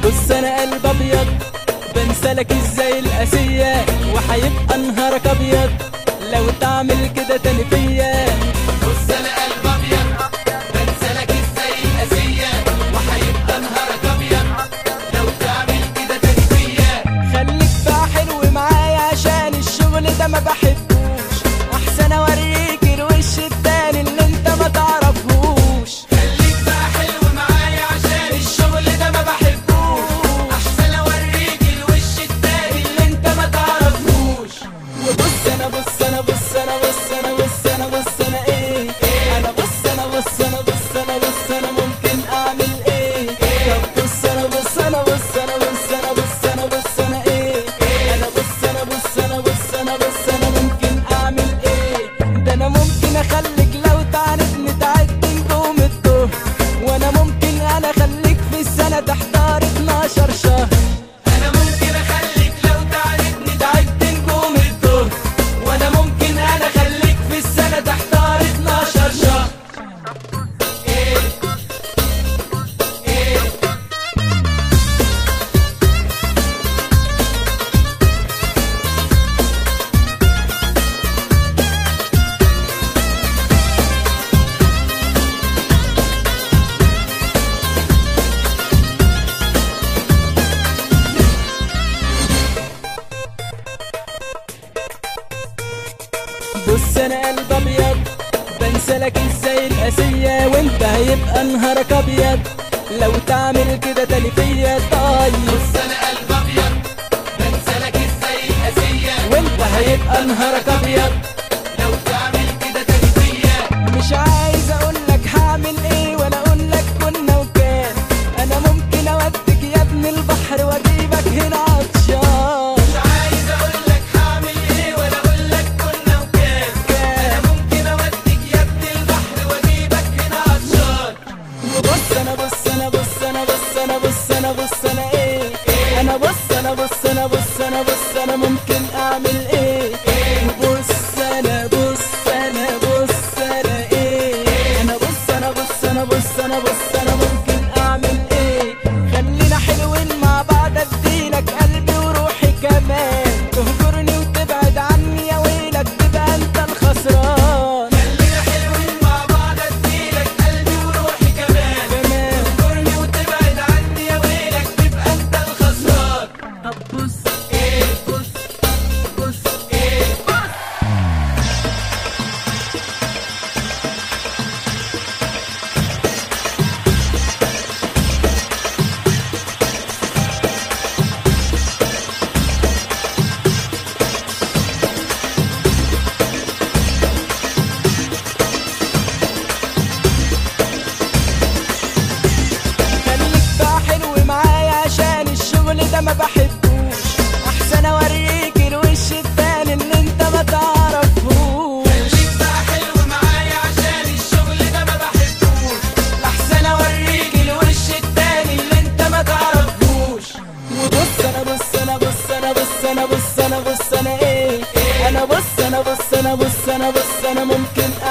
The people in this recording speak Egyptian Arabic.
بص انا قلب ابيض بنسلك ازاي القاسية وحيبقى نهارك ابيض لو تعمل كده تاني فيا بص انا قلب ابيض بنسلك ازاي القاسية وهيبقى نهارك ابيض لو تعمل كده تاني فيا خليك بقى حلو معايا عشان الشغل ده ما بحبوش احسن اوريك الوش التاني اللي انت ما تعرفهوش خليك بقى حلو معايا عشان الشغل ده ما بحبوش احسن اوريك الوش التاني اللي انت ما تعرفوش وبص انا بص انا بص انا بص انا بص انا بص انا ايه انا بص انا بص انا بص انا بص انا ممكن اعمل ايه طب بص انا بص انا بص انا بص انا بص انا بص انا ايه انا بص انا بص انا بص انا بص انا ممكن اعمل ايه ده انا ممكن اخليك لو تعرفني تعد نجوم الظهر وانا ممكن انا اخليك في السنه تحتار 12 شهر انا ممكن اخليك لو تعرفني تعد نجوم الظهر وانا ممكن انا اخليك في السنة تحتار 12 شهر ايه ايه بص انا قلب ابيض بنسلك ازاي القاسية وانت هيبقى نهارك ابيض لو تعمل كده تاني فيا طيب بص انا قلب ابيض بنسلك ازاي القاسية وانت هيبقى نهارك ابيض لو تعمل كده تاني فيا مش عايز اقولك هعمل ايه ولا اقولك كنا وكان انا ممكن اوديك يا ابن البحر واجيبك هنا عطشان مش عايز اقولك هعمل ايه ولا اقولك كنا وكان انا ممكن اوديك يا ابن البحر واجيبك هنا عطشان وبص انا بص انا بص انا بص انا بص انا بص انا ايه انا بص انا بص انا بص انا بص انا ممكن اعمل ايه بص انا بص انا بص انا ايه انا بص انا بص انا بص انا بص انا ممكن اعمل ايه خلينا حلوين مع بعض اديلك قلبي وروحي كمان تهجرني وتبعد عني يا ويلك تبقى انت الخسران خلينا حلوين مع بعض اديلك قلبي وروحي كمان كمان تذكرني وتبعد عني يا ويلك تبقى انت الخسران طب بص ايه بص بص ايه بص خليك بقى حلو معايا عشان الشغل ده ما بحبوش احسن اوريك الوش التاني اللي انت ما تعرفهوش خليك بقى حلو معايا عشان الشغل ده ما بحبوش احسن اوريك الوش التاني اللي انت ما تعرفوش وبص انا بص انا بص انا بص انا بص انا بص انا ايه انا بص انا بص انا بص انا بص انا ممكن